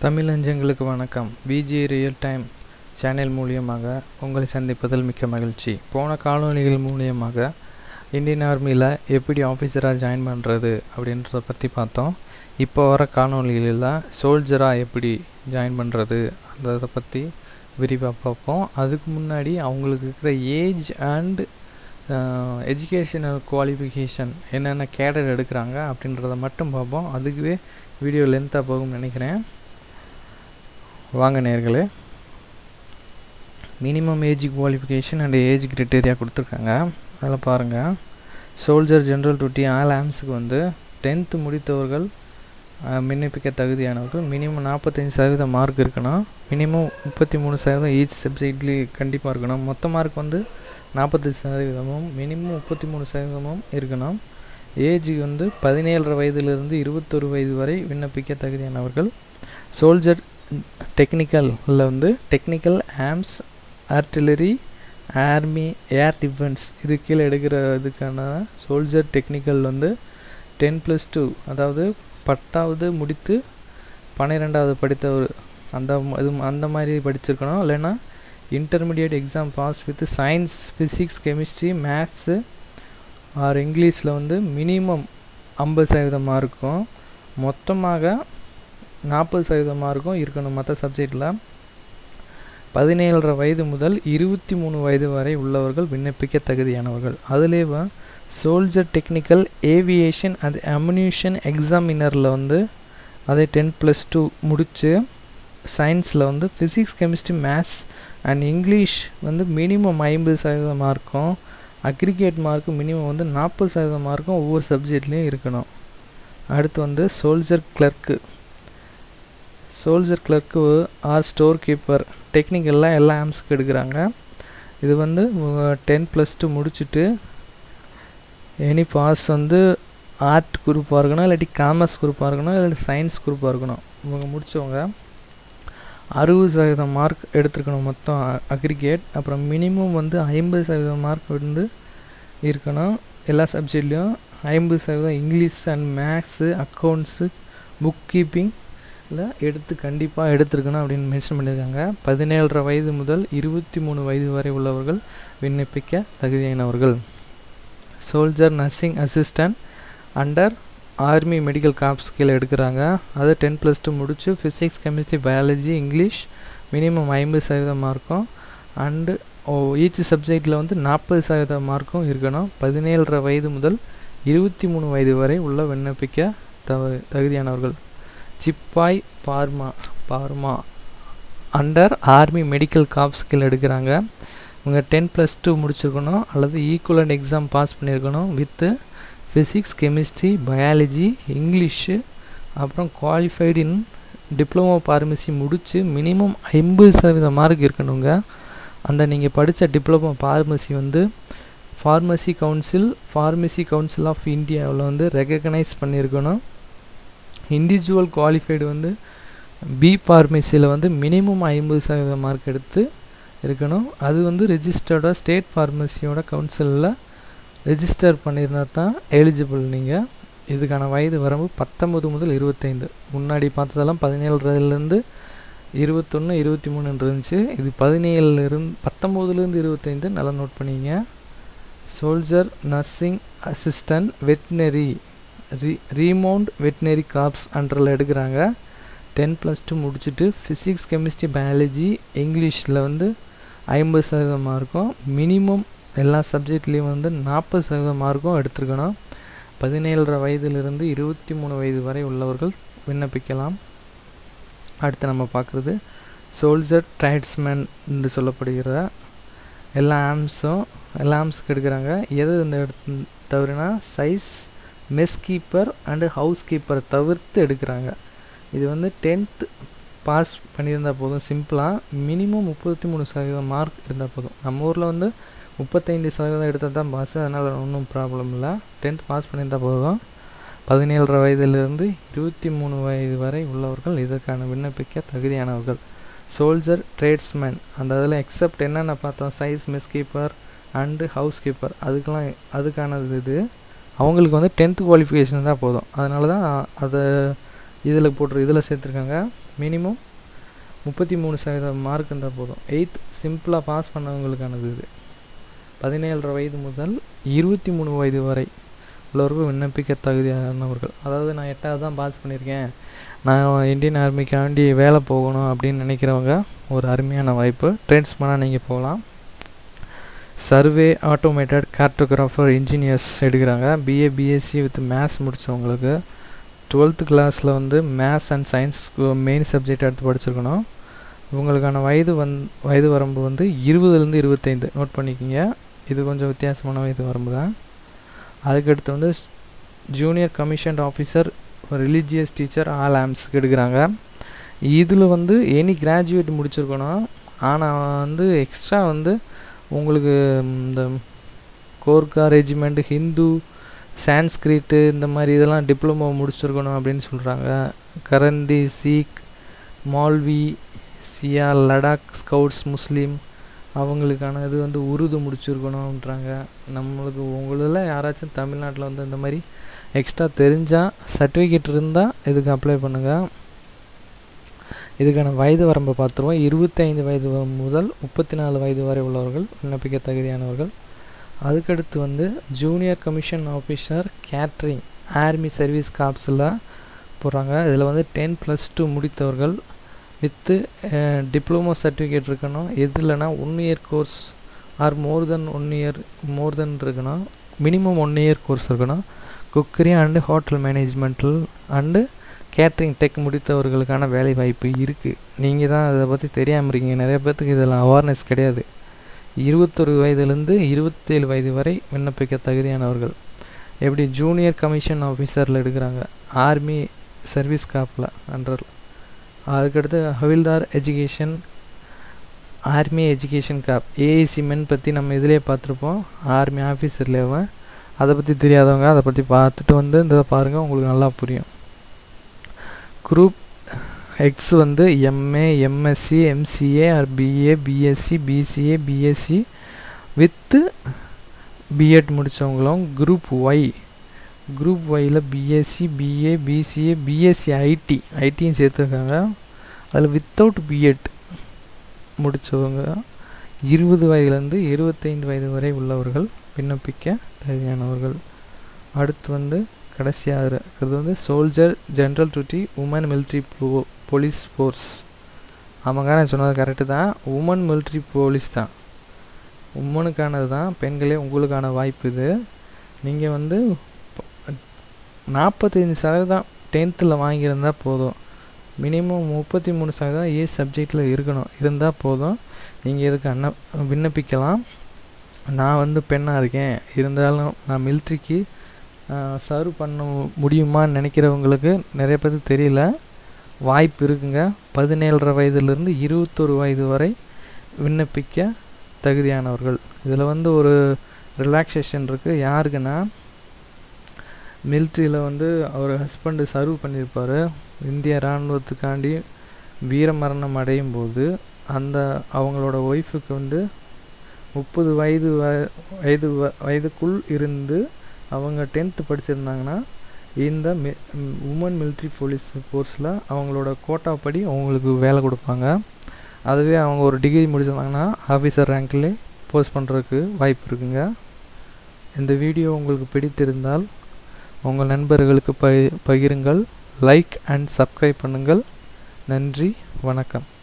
தமிழ் நெஞ்சங்களுக்கு வணக்கம் PG real time channel மூலியமாக உங்களை சந்திப்பதில் மிக்க மகிழ்ச்சி போன காணொளிகள் மூலியமாக இந்தியன் ஆர்மியில் எப்படி ஆஃபீஸராக ஜாயின் பண்ணுறது அப்படின்றத பற்றி பார்த்தோம் இப்போ வர காணொளிகளில் சோல்ஜராக எப்படி ஜாயின் பண்ணுறது அதை பற்றி விரிவாக பார்ப்போம் அதுக்கு முன்னாடி அவங்களுக்கு இருக்கிற ஏஜ் அண்ட் எஜுகேஷனல் குவாலிஃபிகேஷன் என்னென்ன கேடர் எடுக்கிறாங்க அப்படின்றத மட்டும் பார்ப்போம் அதுக்குவே வீடியோ லென்த்தாக போகும்னு நினைக்கிறேன் வாங்க நேர்களே minimum age qualification and age criteria கொடுத்துருக்காங்க அதில் பாருங்கள் சோல்ஜர் ஜென்ரல் டியூட்டி ஆல் ஆம்ஸுக்கு வந்து டென்த்து முடித்தவர்கள் விண்ணப்பிக்க தகுதியானவர்கள் மினிமம் நாற்பத்தஞ்சு சதவீதம் மார்க் இருக்கணும் மினிமம் முப்பத்தி மூணு சதவீதம் ஈச் சப்ஜெக்ட்லேயும் கண்டிப்பாக இருக்கணும் மொத்த மார்க் வந்து நாற்பத்தஞ்சு சதவீதமும் மினிமம் முப்பத்தி மூணு சதவீதமும் இருக்கணும் ஏஜ் வந்து பதினேழரை வயதிலிருந்து இருபத்தொரு வயது வரை விண்ணப்பிக்க தகுதியானவர்கள் சோல்ஜர் டெக்னிக்கலில் வந்து technical arms artillery army air defence இது கீழே எடுக்கிற இதுக்கான சோல்ஜர் டெக்னிக்கல் வந்து டென் ப்ளஸ் டூ அதாவது பத்தாவது முடித்து பன்னிரெண்டாவது படித்தவர் அந்த இது அந்த மாதிரி படிச்சிருக்கணும் இல்லைன்னா intermediate exam pass with science physics chemistry maths or இங்கிலீஷில் வந்து மினிமம் ஐம்பது சதவீதம் மார்க்கும் மொத்தமாக நாற்பது சதவீதம் மார்க்கும் இருக்கணும் மற்ற சப்ஜெக்டில் பதினேழரை வயது முதல் இருபத்தி மூணு வயது வரை உள்ளவர்கள் விண்ணப்பிக்க தகுதியானவர்கள் அதுலேயே soldier technical aviation and ammunition எக்ஸாமினரில் வந்து அதே டென் ப்ளஸ் டூ முடித்து சயின்ஸில் வந்து physics chemistry maths and English வந்து மினிமம் ஐம்பது சதவீதம் மார்க்கும் அக்ரிகேட் மார்க்கு மினிமம் வந்து நாற்பது சதவீதம் மார்க்கும் ஒவ்வொரு சப்ஜெக்ட்லேயும் இருக்கணும் அடுத்து வந்து soldier clerk soldier clerk or store keeper டெக்னிக்கல்லாம் எல்லா ஆம்ஸுக்கு எடுக்கிறாங்க இது வந்து டென் ப்ளஸ் டூ முடிச்சுட்டு எனி பாஸ் வந்து ஆர்ட் குரூப்பாக இருக்கணும் இல்லாட்டி காமர்ஸ் குரூப்பாக இருக்கணும் இல்லாட்டி சயின்ஸ் குரூப்பாக இருக்கணும் இவங்க முடித்தவங்க அறுபது சதவீதம் மார்க் எடுத்துருக்கணும் மொத்தம் அக்ரிகேட் அப்புறம் மினிமம் வந்து ஐம்பது சதவீதம் மார்க் வந்து இருக்கணும் எல்லா சப்ஜெக்ட்லேயும் ஐம்பது சதவீதம் English and maths accounts book keeping எடுத்து கண்டிப்பாக எடுத்துருக்கணும் அப்படின்னு மென்ஷன் பண்ணியிருக்காங்க பதினேழரை வயது முதல் இருபத்தி மூணு வயது வரை உள்ளவர்கள் விண்ணப்பிக்க தகுதியானவர்கள் soldier nursing assistant under army medical corps கீழே எடுக்கிறாங்க அது டென் ப்ளஸ் டூ முடிச்சு physics chemistry biology English minimum ஐம்பது சதவீதம் மார்க்கும் அண்டு ஓ ஈச் சப்ஜெக்டில் வந்து நாற்பது சதவீதம் மார்க்கும் இருக்கணும் பதினேழரை வயது முதல் இருபத்தி மூணு வயது வரை உள்ள விண்ணப்பிக்க தவ தகுதியானவர்கள் சிப்பாய் pharma pharma under army medical corps கீழே எடுக்கிறாங்க இவங்க டென் ப்ளஸ் டூ முடிச்சிருக்கணும் அல்லது ஈக்குவலண்ட் எக்ஸாம் பாஸ் பண்ணியிருக்கணும் with physics chemistry biology English அப்புறம் குவாலிஃபைடு இன் டிப்ளமோ ஃபார்மசி முடித்து மினிமம் ஐம்பது சதவீத மார்க் இருக்கணுங்க அந்த நீங்கள் படித்த டிப்ளமோ ஃபார்மசி வந்து pharmacy council pharmacy council of இந்தியாவில் வந்து ரெக்கக்னைஸ் பண்ணியிருக்கணும் இண்டிவிஜுவல் குவாலிஃபைடு வந்து பி ஃபார்மசியில் வந்து மினிமம் ஐம்பது சதவீத மார்க் எடுத்து இருக்கணும் அது வந்து ரெஜிஸ்டர்டாக ஸ்டேட் ஃபார்மசியோட கவுன்சிலில் ரெஜிஸ்டர் பண்ணியிருந்தா தான் எலிஜிபிள் நீங்கள் இதுக்கான வயது வரம்பு பத்தொம்பது முதல் இருபத்தைந்து முன்னாடி பார்த்ததெல்லாம் பதினேழுலேருந்து இருபத்தொன்று இருபத்தி மூணுன்னு இருந்துச்சு இது பதினேழுலேருந்து பத்தொம்போதுலேருந்து இருபத்தைந்து நல்லா நோட் பண்ணிங்க soldier nursing assistant veterinary re remount veterinary corps அண்டரில் எடுக்கிறாங்க டென் ப்ளஸ் டூ முடிச்சுட்டு ஃபிசிக்ஸ் கெமிஸ்ட்ரி பயாலஜி இங்கிலீஷில் வந்து ஐம்பது சதவீதம் மார்க்கும் மினிமம் எல்லா சப்ஜெக்ட்லேயும் வந்து நாற்பது சதவீதம் மார்க்கும் எடுத்துருக்கணும் பதினேழரை வயதிலிருந்து இருபத்தி மூணு வயது வரை உள்ளவர்கள் விண்ணப்பிக்கலாம் அடுத்து நம்ம பார்க்குறது சோல்ஜர் ட்ரைட்ஸ்மேன் என்று சொல்லப்படுகிற எல்லா ஆம்ஸும் எல்லா ஆம்ஸுக்கு எடுக்கிறாங்க எது இந்த எடுத்து தவிரனா syce mess keeper and house கீப்பரை தவிர்த்து எடுக்கிறாங்க இது வந்து டென்த்து பாஸ் பண்ணியிருந்தால் போதும் சிம்பிளாக மினிமம் முப்பத்தி மூணு சதவீதம் மார்க் இருந்தால் போதும் நம்ம ஊரில் வந்து முப்பத்தைந்து சதவீதம் எடுத்தால் தான் பாஸ் அதனால் ஒன்றும் ப்ராப்ளம் இல்லை டென்த் பாஸ் பண்ணியிருந்தால் போதும் பதினேழரை வயதிலிருந்து இருபத்தி மூணு வயது வரை உள்ளவர்கள் இதற்கான விண்ணப்பிக்க தகுதியானவர்கள் சோல்ஜர் ட்ரேட்ஸ்மேன் அந்த இதில் எக்ஸப்ட் என்னென்ன பார்த்தோம் syce mess keeper and house keeper அதுக்கெலாம் அதுக்கானது இது அவங்களுக்கு வந்து டென்த்து குவாலிஃபிகேஷன் தான் போதும் அதனால தான் அதை இதில் போட்டுரு இதில் சேர்த்துருக்காங்க மினிமம் முப்பத்தி மூணு சதவீதம் மார்க் இருந்தால் போதும் எயித் சிம்பிளாக பாஸ் பண்ணவங்களுக்கானது இது பதினேழரை வயது முதல் இருபத்தி மூணு வயது வரை உள்ளவர்கள் விண்ணப்பிக்க தகுதியானவர்கள் அதாவது நான் எட்டாவது தான் பாஸ் பண்ணியிருக்கேன் நான் இந்தியன் ஆர்மிக்காண்டி வேலை போகணும் அப்படின்னு நினைக்கிறவங்க ஒரு அருமையான வாய்ப்பு ட்ரெண்ட்ஸ்மனாக நீங்கள் போகலாம் சர்வே ஆட்டோமேட்டட் கார்டோகிராஃபர் இன்ஜினியர்ஸ் எடுக்கிறாங்க பிஏ பிஎஸ்சி வித் மேத்ஸ் முடித்தவங்களுக்கு டுவெல்த்து கிளாஸில் வந்து maths and science main subject எடுத்து படிச்சிருக்கணும் இவங்களுக்கான வயது வந் வயது வரம்பு வந்து இருபதுலேருந்து இருபத்தைந்து நோட் பண்ணிக்கிங்க இது கொஞ்சம் வித்தியாசமான வயது வரம்பு தான் அதுக்கடுத்து வந்து junior commissioned officer religious teacher all ஆம்ஸ்க்கு எடுக்கிறாங்க இதில் வந்து எனி கிராஜுவேட் முடிச்சிருக்கணும் ஆனால் வந்து எக்ஸ்ட்ரா வந்து உங்களுக்கு இந்த கோர்க்கா ரெஜிமெண்ட் ஹிந்து சான்ஸ்கிரிட்டு இந்த மாதிரி இதெல்லாம் டிப்ளமோ முடிச்சிருக்கணும் அப்படின்னு சொல்கிறாங்க கரந்தி சீக் மால்வி சியா லடாக் ஸ்கவுட்ஸ் முஸ்லீம் அவங்களுக்கான இது வந்து உருது முடிச்சிருக்கணுன்றாங்க நம்மளுக்கு உங்களில் யாராச்சும் தமிழ்நாட்டில் வந்து இந்த மாதிரி எக்ஸ்ட்ரா தெரிஞ்சால் சர்டிஃபிகேட் இருந்தால் இதுக்கு அப்ளை பண்ணுங்கள் இதுக்கான வயது வரம்பை பார்த்துருவோம் இருபத்தைந்து வயது முதல் முப்பத்தி நாலு வயது வரை உள்ளவர்கள் விண்ணப்பிக்க தகுதியானவர்கள் அதுக்கடுத்து வந்து junior commission officer catering army service காப்ஸில் போடுறாங்க இதில் வந்து டென் ப்ளஸ் டூ முடித்தவர்கள் வித்து டிப்ளமோ சர்டிஃபிகேட் இருக்கணும் எது இல்லைனா one year course or more then one year more then இருக்கணும் மினிமம் ஒன் இயர் கோர்ஸ் இருக்கணும் குக்கரி அண்டு ஹோட்டல் மேனேஜ்மெண்டல் அண்டு கேட்ரிங் டெக் முடித்தவர்களுக்கான வேலை வாய்ப்பு இருக்குது நீங்கள் தான் அதை பற்றி தெரியாமல் இருக்கீங்க நிறைய பேர்த்துக்கு இதில் அவேர்னஸ் கிடையாது இருபத்தொரு வயதுலேருந்து இருபத்தேழு வயது வரை விண்ணப்பிக்க தகுதியானவர்கள் எப்படி ஜூனியர் கமிஷன் ஆஃபீஸரில் எடுக்கிறாங்க ஆர்மி சர்வீஸ் காப்பில் அண்டர் அதுக்கடுத்து havildar education army education corps AEC men பற்றி நம்ம இதிலே பார்த்துருப்போம் ஆர்மி ஆஃபீஸர்லேயே அதை பற்றி தெரியாதவங்க அதை பற்றி பார்த்துட்டு வந்து இந்த பாருங்கள் உங்களுக்கு நல்லா புரியும் குரூப் எக்ஸ் வந்து MA MSc MCA or BA BSc BCA BSc with BEd முடித்தவங்களும் குரூப் ஒய் குரூப் ஒயில் BSc BA BCA BSc IT ஐடியும் சேர்த்துருக்காங்க அதில் வித்தவுட் பிஎட் முடித்தவங்க இருபது வயதுலேருந்து இருபத்தைந்து வயது வரை உள்ளவர்கள் விண்ணப்பிக்க தகுதியானவர்கள் அடுத்து வந்து கடைசியாக இருக்கிறது வந்து soldier general duty woman military police force ஆமாங்க நான் சொன்னது கரெக்டு தான் உமன் மிலிட்ரி போலீஸ் தான் உமனுக்கானது தான் பெண்களே உங்களுக்கான வாய்ப்பு இது நீங்கள் வந்து நாற்பத்தஞ்சு சதவீதம் டென்த்தில் வாங்கியிருந்தால் போதும் மினிமம் முப்பத்தி மூணு சதவீதம் ஏ சப்ஜெக்டில் இருக்கணும் இருந்தால் போதும் நீங்கள் இதுக்கு அண்ண விண்ணப்பிக்கலாம் நான் வந்து பெண்ணாக இருக்கேன் இருந்தாலும் நான் மிலிட்ரிக்கு சர்வ் பண்ண முடியுமான்னு நினைக்கிறவங்களுக்கு நிறைய பேருக்கு தெரியல வாய்ப்பு இருக்குங்க பதினேழரை வயதுலேருந்து இருபத்தொரு வயது வரை விண்ணப்பிக்க தகுதியானவர்கள் இதில் வந்து ஒரு ரிலாக்ஸேஷன் இருக்குது யாருக்குன்னா மிலிட்ரியில் வந்து அவர் ஹஸ்பண்டு சர்வ் பண்ணியிருப்பார் இந்திய இராணுவத்துக்காண்டி வீரமரணம் அடையும் போது அந்த அவங்களோட ஒய்ஃபுக்கு வந்து முப்பது வயது வயது வயதுக்குள் இருந்து அவங்க டென்த்து படிச்சிருந்தாங்கன்னா இந்த உமன் மிலிட்ரி போலீஸ் ஃபோர்ஸில் அவங்களோட கோட்டா படி அவங்களுக்கு வேலை கொடுப்பாங்க அதுவே அவங்க ஒரு டிகிரி முடிச்சிருந்தாங்கன்னா ஆஃபீஸர் ரேங்க்லேயே போஸ்ட் பண்ணுறதுக்கு வாய்ப்பு இருக்குங்க இந்த வீடியோ உங்களுக்கு பிடித்திருந்தால் உங்கள் நண்பர்களுக்கு ப பகிருங்கள் லைக் அண்ட் சப்ஸ்கிரைப் பண்ணுங்கள் நன்றி வணக்கம்